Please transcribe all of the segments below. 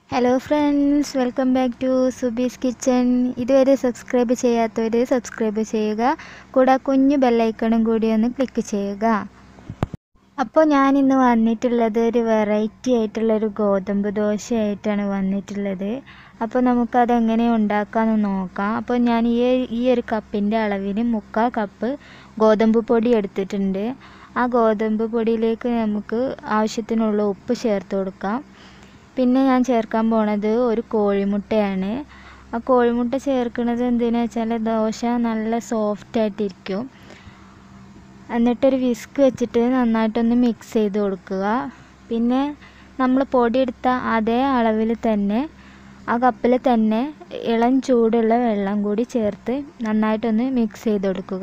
hello friends welcome back to Subi's kitchen ഇതുവരെ subscribe ചെയ്യാത്തവർ subscribe ചെയ്യുക കൂടെ ആ കുഞ്ഞു ബെല്ലൈക്കണും കൂടി ഒന്ന് ക്ലിക്ക് ചെയ്യുക അപ്പോൾ ഞാൻ ഇന്ന് വന്നിട്ടുള്ളത് ഒരു വെറൈറ്റി ആയിട്ടുള്ളൊരു ഗോതമ്പ് ദോശയായിട്ടാണ് വന്നിട്ടുള്ളത് അപ്പോൾ നമുക്കത് എങ്ങനെ ഉണ്ടാക്കാമെന്ന് നോക്കാം അപ്പോൾ ഞാൻ ഈ ഈ ഒരു കപ്പിൻ്റെ അളവിന് മുക്കാൽ കപ്പ് ഗോതമ്പ് പൊടി എടുത്തിട്ടുണ്ട് ആ ഗോതമ്പ് പൊടിയിലേക്ക് നമുക്ക് ആവശ്യത്തിനുള്ള ഉപ്പ് ചേർത്ത് കൊടുക്കാം പിന്നെ ഞാൻ ചേർക്കാൻ പോണത് ഒരു കോഴിമുട്ടയാണ് ആ കോഴിമുട്ട ചേർക്കുന്നത് എന്തിനാ വെച്ചാൽ ദോശ നല്ല സോഫ്റ്റ് ആയിട്ടിരിക്കും എന്നിട്ടൊരു വിസ്ക് വെച്ചിട്ട് നന്നായിട്ടൊന്ന് മിക്സ് ചെയ്ത് കൊടുക്കുക പിന്നെ നമ്മൾ പൊടിയെടുത്ത അതേ അളവിൽ തന്നെ ആ കപ്പിൽ തന്നെ ഇളം ചൂടുള്ള വെള്ളം കൂടി ചേർത്ത് നന്നായിട്ടൊന്ന് മിക്സ് ചെയ്ത് കൊടുക്കുക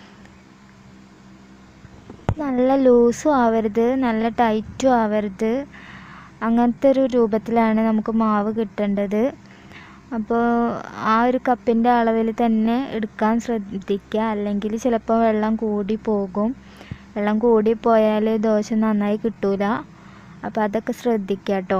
നല്ല ലൂസും ആവരുത് നല്ല ടൈറ്റും ആവരുത് അങ്ങനത്തെ ഒരു രൂപത്തിലാണ് നമുക്ക് മാവ് കിട്ടേണ്ടത് അപ്പോൾ ആ ഒരു കപ്പിൻ്റെ അളവിൽ തന്നെ എടുക്കാൻ ശ്രദ്ധിക്കുക അല്ലെങ്കിൽ ചിലപ്പോൾ വെള്ളം കൂടി പോകും വെള്ളം കൂടി പോയാൽ ദോശ നന്നായി കിട്ടൂല അപ്പോൾ അതൊക്കെ ശ്രദ്ധിക്കുക കേട്ടോ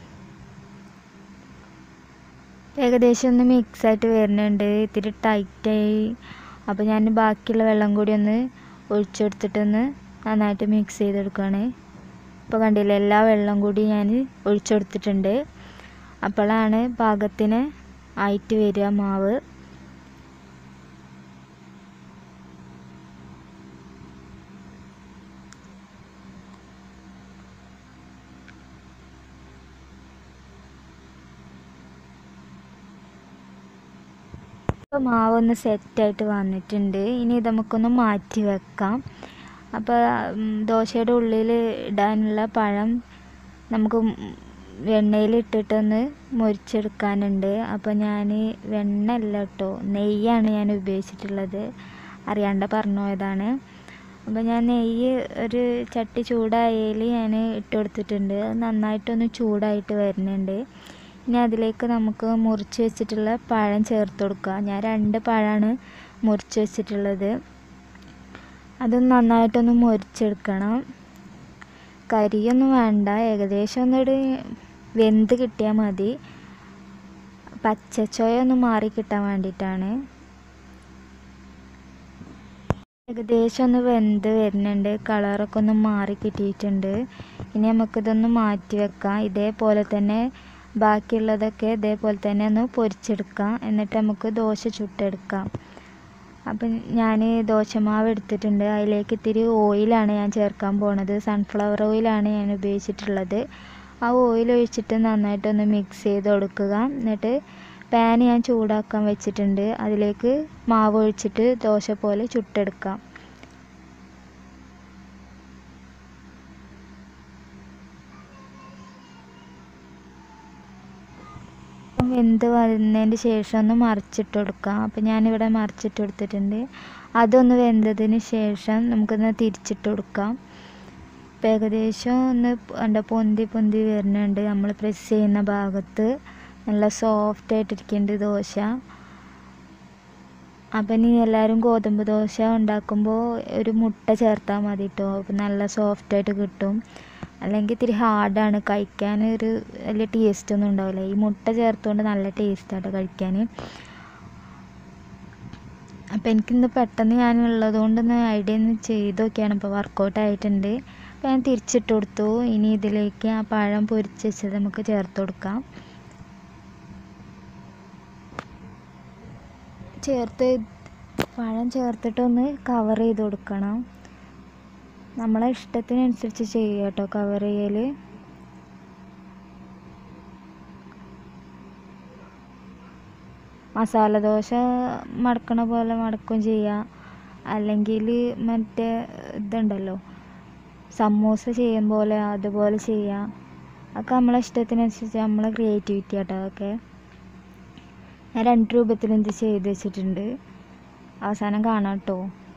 ഏകദേശം ഒന്ന് മിക്സായിട്ട് വരുന്നുണ്ട് ഇത്തിരി ടൈറ്റായി അപ്പോൾ ഞാൻ ബാക്കിയുള്ള വെള്ളം കൂടി ഒന്ന് ഒഴിച്ചെടുത്തിട്ടൊന്ന് നന്നായിട്ട് മിക്സ് ചെയ്തെടുക്കുകയാണ് ഇപ്പോൾ കണ്ടില്ലേ എല്ലാ വെള്ളം കൂടി ഞാൻ ഒഴിച്ചെടുത്തിട്ടുണ്ട് അപ്പോഴാണ് പാകത്തിന് ആയിട്ട് വരിക മാവ് ഇപ്പോൾ മാവൊന്ന് സെറ്റായിട്ട് വന്നിട്ടുണ്ട് ഇനി ഇത് നമുക്കൊന്ന് മാറ്റി വെക്കാം അപ്പോൾ ദോശയുടെ ഉള്ളിൽ ഇടാനുള്ള പഴം നമുക്ക് എണ്ണയിൽ ഇട്ടിട്ടൊന്ന് മുരിച്ചെടുക്കാനുണ്ട് അപ്പോൾ ഞാൻ വെണ്ണ അല്ല കേട്ടോ നെയ്യാണ് ഞാൻ ഉപയോഗിച്ചിട്ടുള്ളത് അറിയാണ്ട് പറഞ്ഞു പോയതാണ് അപ്പോൾ ഞാൻ നെയ്യ് ഒരു ചട്ടി ചൂടായതിൽ ഞാൻ ഇട്ട് കൊടുത്തിട്ടുണ്ട് അത് നന്നായിട്ടൊന്ന് ചൂടായിട്ട് വരുന്നുണ്ട് ഇനി അതിലേക്ക് നമുക്ക് മുറിച്ച് വെച്ചിട്ടുള്ള പഴം ചേർത്ത് കൊടുക്കുക ഞാൻ രണ്ട് പഴമാണ് മുറിച്ച് വെച്ചിട്ടുള്ളത് അതൊന്ന് നന്നായിട്ടൊന്ന് മുറിച്ചെടുക്കണം കരിയൊന്നും വേണ്ട ഏകദേശം ഒന്നൊരു വെന്ത് കിട്ടിയാൽ മതി പച്ചച്ചോയ ഒന്ന് മാറി കിട്ടാൻ വേണ്ടിയിട്ടാണ് ഏകദേശം ഒന്ന് വെന്ത് വരുന്നുണ്ട് കളറൊക്കെ ഒന്ന് മാറി കിട്ടിയിട്ടുണ്ട് ഇനി നമുക്കിതൊന്ന് മാറ്റി വെക്കാം ഇതേപോലെ തന്നെ ബാക്കിയുള്ളതൊക്കെ ഇതേപോലെ തന്നെ ഒന്ന് പൊരിച്ചെടുക്കാം എന്നിട്ട് നമുക്ക് ദോശ ചുട്ടെടുക്കാം അപ്പം ഞാൻ ദോശമാവ് എടുത്തിട്ടുണ്ട് അതിലേക്ക് ഇത്തിരി ഓയിലാണ് ഞാൻ ചേർക്കാൻ പോണത് സൺഫ്ലവർ ഓയിലാണ് ഞാൻ ഉപയോഗിച്ചിട്ടുള്ളത് ആ ഓയിൽ ഒഴിച്ചിട്ട് നന്നായിട്ടൊന്ന് മിക്സ് ചെയ്ത് കൊടുക്കുക എന്നിട്ട് പാൻ ഞാൻ ചൂടാക്കാൻ വെച്ചിട്ടുണ്ട് അതിലേക്ക് മാവ് ഒഴിച്ചിട്ട് ദോശ പോലെ ചുട്ടെടുക്കാം വെന്ത് വന്നതിന് ശേഷം ഒന്ന് മറിച്ചിട്ട് കൊടുക്കാം അപ്പം ഞാനിവിടെ മറിച്ചിട്ട് കൊടുത്തിട്ടുണ്ട് അതൊന്ന് വെന്തതിന് ശേഷം നമുക്കൊന്ന് തിരിച്ചിട്ട് കൊടുക്കാം ഇപ്പം ഏകദേശം ഒന്ന് എന്താ പൊന്തി പൊന്തി വരുന്നുണ്ട് നമ്മൾ പ്രസ് ചെയ്യുന്ന ഭാഗത്ത് നല്ല സോഫ്റ്റ് ആയിട്ടിരിക്കുന്നുണ്ട് ദോശ അപ്പം ഇനി എല്ലാവരും ഗോതമ്പ് ദോശ ഉണ്ടാക്കുമ്പോൾ ഒരു മുട്ട ചേർത്താൽ മതി കേട്ടോ അപ്പം നല്ല സോഫ്റ്റായിട്ട് കിട്ടും അല്ലെങ്കിൽ ഇത്തിരി ഹാർഡാണ് കഴിക്കാൻ ഒരു വലിയ ടേസ്റ്റ് ഒന്നും ഉണ്ടാവില്ല ഈ മുട്ട ചേർത്തുകൊണ്ട് നല്ല ടേസ്റ്റാണ് കഴിക്കാൻ അപ്പോൾ എനിക്കിന്ന് പെട്ടെന്ന് ഞാൻ ഉള്ളതുകൊണ്ടൊന്ന് ഐഡിയ ഒന്ന് ചെയ്ത് നോക്കിയാണ് ഇപ്പോൾ വർക്കൗട്ട് ആയിട്ടുണ്ട് അപ്പോൾ ഞാൻ തിരിച്ചിട്ട് കൊടുത്തു ഇനി ഇതിലേക്ക് ആ പഴം പൊരിച്ച് വെച്ചത് നമുക്ക് ചേർത്ത് കൊടുക്കാം ചേർത്ത് പഴം ചേർത്തിട്ടൊന്ന് കവർ ചെയ്ത് കൊടുക്കണം നമ്മളെ ഇഷ്ടത്തിനനുസരിച്ച് ചെയ്യുക കേട്ടോ കവർ ചെയ്യൽ മസാല ദോശ മടക്കണ പോലെ മടക്കും ചെയ്യാം അല്ലെങ്കിൽ മറ്റേ ഇതുണ്ടല്ലോ സമൂസ ചെയ്യും പോലെ അതുപോലെ ചെയ്യാം അതൊക്കെ നമ്മളെ ഇഷ്ടത്തിനനുസരിച്ച് നമ്മളെ ക്രിയേറ്റിവിറ്റി കേട്ടോ അതൊക്കെ ഞാൻ രണ്ട് രൂപത്തിൽ ഇത് ചെയ്ത് വെച്ചിട്ടുണ്ട് അവസാനം കാണാം കേട്ടോ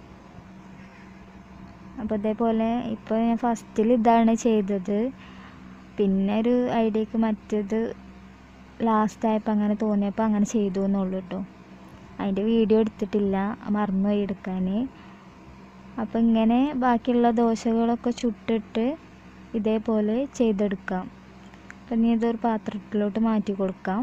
അപ്പോൾ ഇതേപോലെ ഇപ്പോൾ ഞാൻ ഫസ്റ്റിൽ ഇതാണ് ചെയ്തത് പിന്നെ ഒരു ഐഡിയക്ക് മറ്റേത് ലാസ്റ്റ് ആയപ്പോൾ അങ്ങനെ തോന്നിയപ്പോൾ അങ്ങനെ ചെയ്തു എന്നുള്ളൂ കേട്ടോ അതിൻ്റെ വീഡിയോ എടുത്തിട്ടില്ല മറന്നുപോയി എടുക്കാൻ അപ്പോൾ ഇങ്ങനെ ബാക്കിയുള്ള ദോശകളൊക്കെ ചുട്ടിട്ട് ഇതേപോലെ ചെയ്തെടുക്കാം അപ്പം ഇനി ഇതൊരു പാത്രത്തിലോട്ട് മാറ്റി കൊടുക്കാം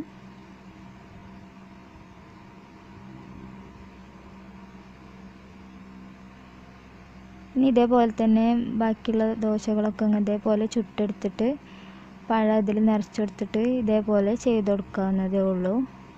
ഇനി ഇതേപോലെ തന്നെ ബാക്കിയുള്ള ദോശകളൊക്കെ അങ്ങ് ഇതേപോലെ ചുട്ടെടുത്തിട്ട് പഴം ഇതിൽ നിറച്ചെടുത്തിട്ട് ഇതേപോലെ ചെയ്ത് കൊടുക്കാവുന്നതേ ഉള്ളൂ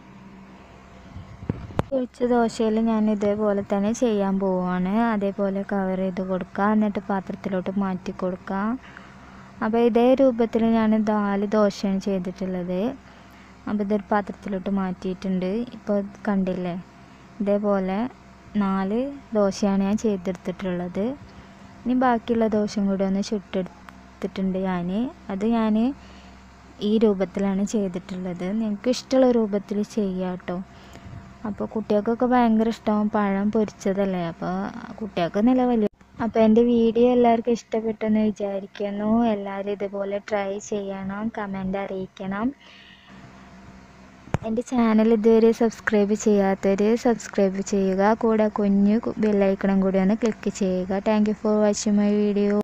ഒഴിച്ച ദോശയിൽ ഞാൻ ഇതേപോലെ തന്നെ ചെയ്യാൻ പോവുകയാണ് അതേപോലെ കവർ ചെയ്ത് കൊടുക്കുക എന്നിട്ട് പാത്രത്തിലോട്ട് മാറ്റി കൊടുക്കുക അപ്പോൾ ഇതേ രൂപത്തിൽ ഞാൻ നാല് ദോശയാണ് ചെയ്തിട്ടുള്ളത് അപ്പോൾ ഇതൊരു പാത്രത്തിലോട്ട് മാറ്റിയിട്ടുണ്ട് ഇപ്പോൾ കണ്ടില്ലേ ഇതേപോലെ നാല് ദോശയാണ് ഞാൻ ചെയ്തെടുത്തിട്ടുള്ളത് ഇനി ബാക്കിയുള്ള ദോശയും കൂടി ഒന്ന് ചുട്ടെടുത്തിട്ടുണ്ട് ഞാൻ അത് ഞാൻ ഈ രൂപത്തിലാണ് ചെയ്തിട്ടുള്ളത് നിങ്ങൾക്ക് ഇഷ്ടമുള്ള രൂപത്തിൽ ചെയ്യാം കേട്ടോ അപ്പോൾ കുട്ടികൾക്കൊക്കെ ഭയങ്കര ഇഷ്ടമാവും പഴം പൊരിച്ചതല്ലേ അപ്പോൾ കുട്ടികൾക്ക് നല്ല വലിയ അപ്പോൾ എൻ്റെ വീഡിയോ എല്ലാവർക്കും ഇഷ്ടപ്പെട്ടെന്ന് വിചാരിക്കുന്നു എല്ലാവരും ഇതുപോലെ ട്രൈ ചെയ്യണം കമൻ്റ് അറിയിക്കണം എൻ്റെ ചാനൽ ഇതുവരെ സബ്സ്ക്രൈബ് ചെയ്യാത്തവർ സബ്സ്ക്രൈബ് ചെയ്യുക കൂടെ കുഞ്ഞു ബെല്ലൈക്കണം കൂടി ഒന്ന് ക്ലിക്ക് ചെയ്യുക thank you for watching my video